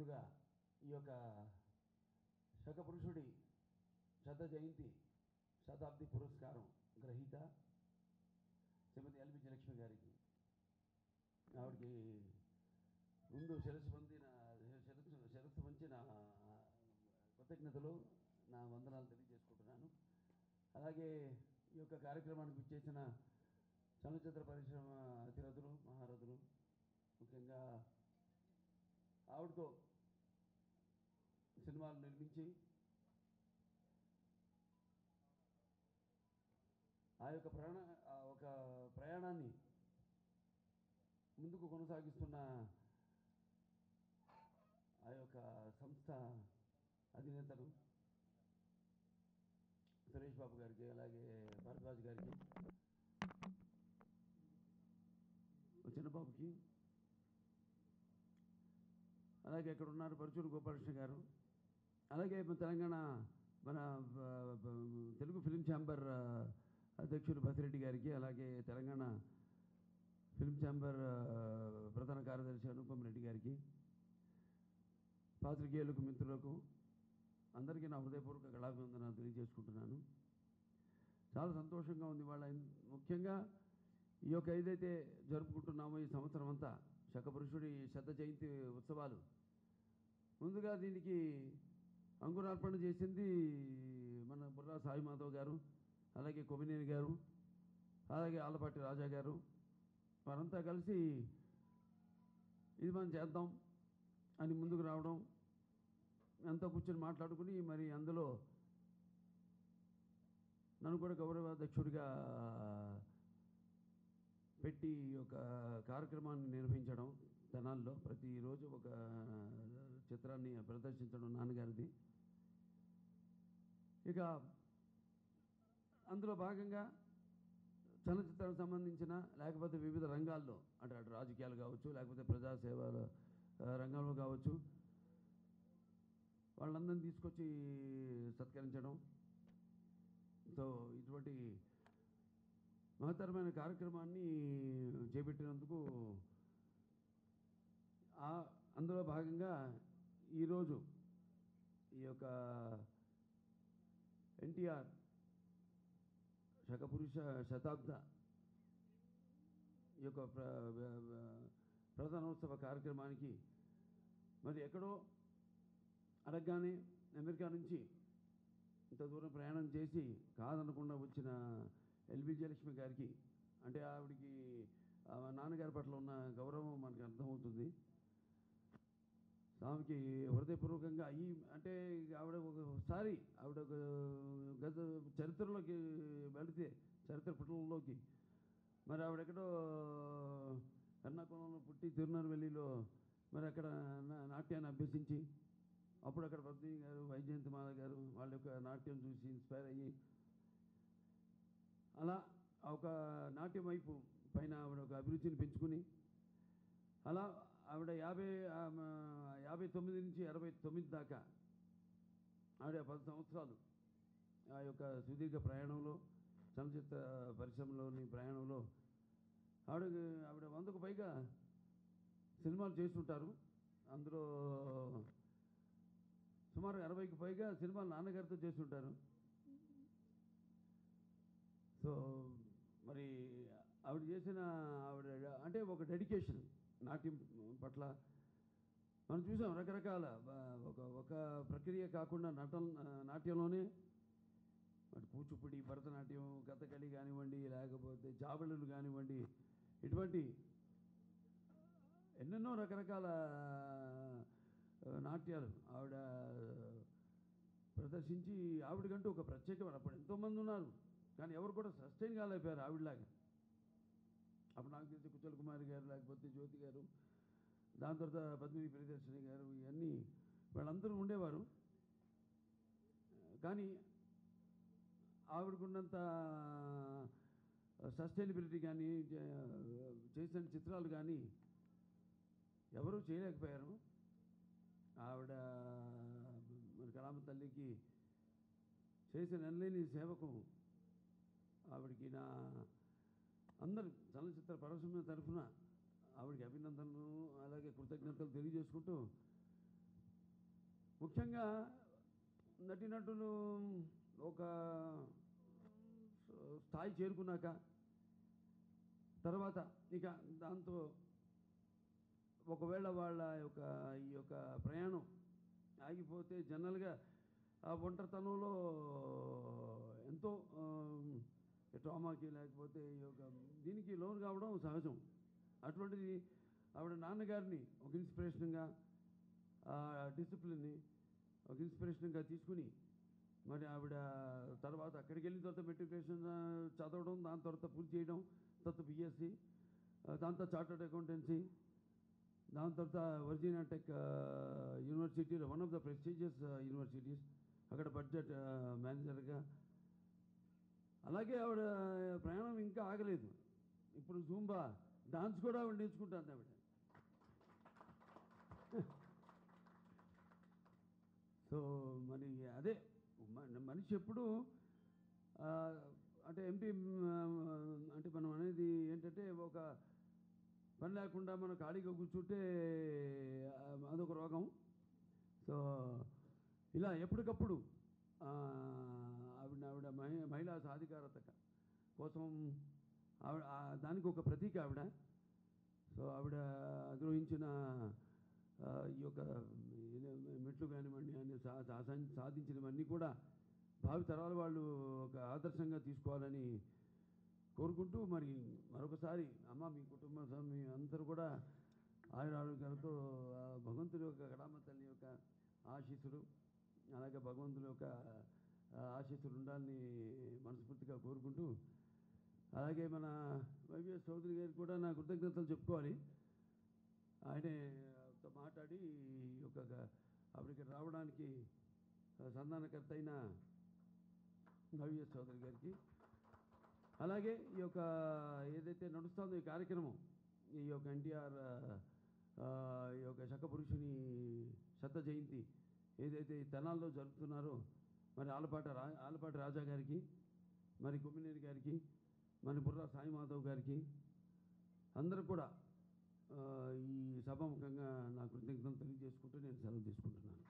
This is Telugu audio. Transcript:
ఎదురుగా ఈ యొక్క శకపురుషుడి శత జయంతి శతాబ్ది పురస్కారం గ్రహీత శ్రీమతి ఎల్బి జయలక్ష్మి గారికి ఆవిడకి ముందు శిరస్సు పొంది నా శిరస్సు శిరస్సు వంచి నా కృతజ్ఞతలు నా వందనాలు తెలియజేసుకుంటున్నాను అలాగే ఈ యొక్క కార్యక్రమానికి ఇచ్చేసిన చలనచిత్ర పరిశ్రమ అతిరథులు మహారథులు ముఖ్యంగా ఆవిడతో సినిమాలు నిర్మించి ఆ యొక్క ప్రయాణ ఆ ఒక ప్రయాణాన్ని ముందుకు కొనసాగిస్తున్న ఆ యొక్క సంస్థ అధినేతలు సురేష్ బాబు గారికి అలాగే భరద్వాజ్ గారికి చిన్నబాబుకి అలాగే ఇక్కడ ఉన్నారు పరుచూరు గోపాలకృష్ణ గారు అలాగే మన తెలంగాణ మన బ- బ- తెలుగు ఫిలిం ఛాంబర్ ఆ, అధ్యక్షులు బసిరెడ్డి గారికి అలాగే తెలంగాణ ఫిలిం ఛాంబర్ ఆ, ప్రధాన కార్యదర్శి అనుపమ్ రెడ్డి గారికి పాత్రికేయులకు మిత్రులకు అందరికీ నా హృదయపూర్వక కళాభివందనాలు తెలియజేసుకుంటున్నాను చాలా సంతోషంగా ఉంది వాళ్ళ ముఖ్యంగా ఈ యొక్క ఏదైతే జరుపుకుంటున్నామో ఈ సంవత్సరం అంతా శకపురుషుడి శత జయంతి ఉత్సవాలు ముందుగా దీనికి అంకురార్పణ చేసింది మన బుర్రా సాయి మాధవ్ గారు అలాగే కొమినేని గారు అలాగే ఆలపాటి రాజా గారు వారంతా కలిసి ఇది మనం చేద్దాం అని ముందుకు రావడం అంతా కూర్చొని మాట్లాడుకుని మరి అందులో నన్ను కూడా గౌరవాధ్యక్షుడిగా పెట్టి ఈ యొక్క కార్యక్రమాన్ని నిర్వహించడం తెనాల్లో ప్రతిరోజు ఒక చిత్రాన్ని ప్రదర్శించడం నాన్నగారిది ఇక అందులో భాగంగా చలనచిత్రాలకు సంబంధించిన లేకపోతే వివిధ రంగాల్లో అంటే అటు రాజకీయాలు కావచ్చు లేకపోతే ప్రజాసేవల ఆ, రంగంలో కావచ్చు వాళ్ళందరినీ తీసుకొచ్చి సత్కరించడం సో ఇటువంటి మహత్తరమైన కార్యక్రమాన్ని చేపట్టినందుకు ఆ అందులో భాగంగా ఈరోజు ఈ యొక్క ఎన్టీఆర్ శకపురుష శతాబ్ద ఈ యొక్క ప్ర వ- వ- ప్రధానోత్సవ కార్యక్రమానికి మరి ఎక్కడో అడగగానే అమెరికా నుంచి ఇంత దూరం ప్రయాణం చేసి కాదనకుండా వచ్చిన ఎల్బి జయలక్ష్మి గారికి అంటే ఆవిడికి ఆ నాన్నగారి పట్ల ఉన్న గౌరవం మనకు అర్థమవుతుంది స్వామికి హృదయపూర్వకంగా ఈ అంటే ఆవిడ ఒకసారి ఆవిడ ఒక గత చరిత్రలోకి వెళితే చరిత్ర పుటంలోకి మరి ఆవిడెక్కడో ఎర్నాకుళంలో పుట్టి తిరునెల్వేలిలో మరి అక్కడ నా- నాట్యాన్ని అభ్యసించి అప్పుడు అక్కడ పద్మిని గారు వైజయంతి మాల గారు వాళ్ళ యొక్క నాట్యం చూసి ఇన్స్పైర్ అయ్యి అలా ఒక నాట్యం వైపు పైన ఆవిడ ఒక అభిరుచిని పెంచుకుని అలా ఆవిడ యాభై ఆమె యాభై తొమ్మిది నుంచి అరవై తొమ్మిది దాకా ఆవిడ పది సంవత్సరాలు ఆ యొక్క సుదీర్ఘ ప్రయాణంలో చలనచిత్ర పరిశ్రమలోని ప్రయాణంలో ఆవిడ ఆవిడ వందకు పైగా సినిమాలు చేస్తుంటారు అందులో సుమారు అరవైకి పైగా సినిమాలు నాన్నగారితో చేస్తుంటారు సో మరి ఆవిడ చేసిన ఆవిడ అంటే ఒక డెడికేషన్ నాట్యం పట్ల మనం చూసాం రకరకాల బ- ఒక ఒక ప్రక్రియ కాకుండా నటన నాట్యంలోనే అటు కూచిపూడి భరతనాట్యం కథకళి కానివ్వండి లేకపోతే జాబిళ్ళు కానివ్వండి ఇటువంటి ఎన్నెన్నో రకరకాల ఆ, నాట్యాలు ఆవిడ ప్రదర్శించి ఆవిడకంటూ ఒక ప్రత్యేకమైన అప్పుడు ఎంతోమంది ఉన్నారు కానీ ఎవరు కూడా సస్టైన్ కాలేకపోయారు ఆవిడలాగా అప్పుడు నాకు తెలిసి కుచల్ కుమారి గారు లేకపోతే జ్యోతి గారు దాని తర్వాత పద్మిని ప్రియదర్శిని గారు ఇవన్నీ వాళ్ళందరూ ఉండేవారు కానీ ఆవిడకున్నంత సస్టైనబిలిటీ కానీ చే- చేసిన చిత్రాలు కానీ ఎవరూ చేయలేకపోయారు ఆవిడ మన కళామ తల్లికి చేసిన ఎనలేని సేవకు ఆవిడకి నా అందరు చలనచిత్ర పరిశ్రమ తరఫున ఆవిడకి అభినందనలు అలాగే కృతజ్ఞతలు తెలియజేసుకుంటూ ముఖ్యంగా నటినటులు ఒక స్థాయి చేరుకున్నాక తర్వాత ఇక దాంతో ఒకవేళ వాళ్ళ యొక్క ఈ యొక్క ప్రయాణం ఆగిపోతే జనరల్గా ఆ ఒంటరితనంలో ఎంతో ఆ, ట్రామాకి లేకపోతే ఈ యొక్క దీనికి లోన్ కావడం సహజం అటువంటిది ఆవిడ నాన్నగారిని ఒక ఇన్స్పిరేషన్గా డిసిప్లిన్ని ఒక ఇన్స్పిరేషన్గా తీసుకుని మరి ఆవిడ తర్వాత అక్కడికి వెళ్ళిన తర్వాత మెట్రికులేషన్ చదవడం దాని తర్వాత పూర్తి చేయడం తర్వాత బిఎస్సి దాంతో చార్టర్డ్ అకౌంటెన్సీ దాని తర్వాత వర్జీనియా టెక్ యూనివర్సిటీలో one of the prestigious universities అక్కడ బడ్జెట్ మేనేజర్గా అలాగే ఆవిడ ప్రయాణం ఇంకా ఆగలేదు ఇప్పుడు జూంబా డాన్స్ కూడా ఆవిడ నేర్చుకుంటుంది ఆవిడ సో మరి అదే మన- మనిషి ఎప్పుడు ఆ, అంటే ఎంపీ అంటే మనం అనేది ఏంటంటే ఒక పని లేకుండా మనం ఖాళీగా కూర్చుంటే ఆ, అదొక రోగం సో ఇలా ఎప్పటికప్పుడు ఆ, ఆవిడ ఆవిడ మహి మహిళా సాధికారత కోసం ఆవిడ ఆ, దానికి ఒక ప్రతీక ఆవిడ సో ఆవిడ అధిరోహించిన ఆ, ఈ యొక్క ఇది మెట్లు కానివ్వండి అన్ని సా- సా- సాధించినవన్నీ కూడా భావి తరాల వాళ్ళు ఒక ఆదర్శంగా తీసుకోవాలని కోరుకుంటూ మరి మరొకసారి అమ్మ మీ కుటుంబ స- మీ అందరూ కూడా ఆయుర ఆరోగ్యాలతో ఆ భగవంతుడి యొక్క కడామ తల్లి యొక్క ఆశీస్సులు అలాగే భగవంతుడి యొక్క ఆ, ఆశీస్సులు ఉండాలని మనస్ఫూర్తిగా కోరుకుంటూ అలాగే మన వైవిఎస్ చౌదరి గారికి కూడా నా కృతజ్ఞతలు చెప్పుకోవాలి ఆయనే తో మాట్లాడి ఈ యొక్క ఆవిడకి రావడానికి ఆ, సంధానకర్త అయిన వైవిఎస్ చౌదరి గారికి అలాగే ఈ యొక్క ఏదైతే నడుస్తుందో ఈ కార్యక్రమం ఈ యొక్క ఎన్టీఆర్ ఈ యొక్క శకపురుషుని శత జయంతి ఏదైతే ఈ తెనాల్లో జరుపుతున్నారో మరి ఆలపాట రా ఆలపాటి రాజా గారికి మరి కొమ్మినేని గారికి మరి బుర్రా సాయి మాధవ్ గారికి అందరూ కూడా ఆ, ఈ సభాముఖంగా నా కృతజ్ఞతలు తెలియజేసుకుంటూ నేను సెలవు తీసుకుంటున్నాను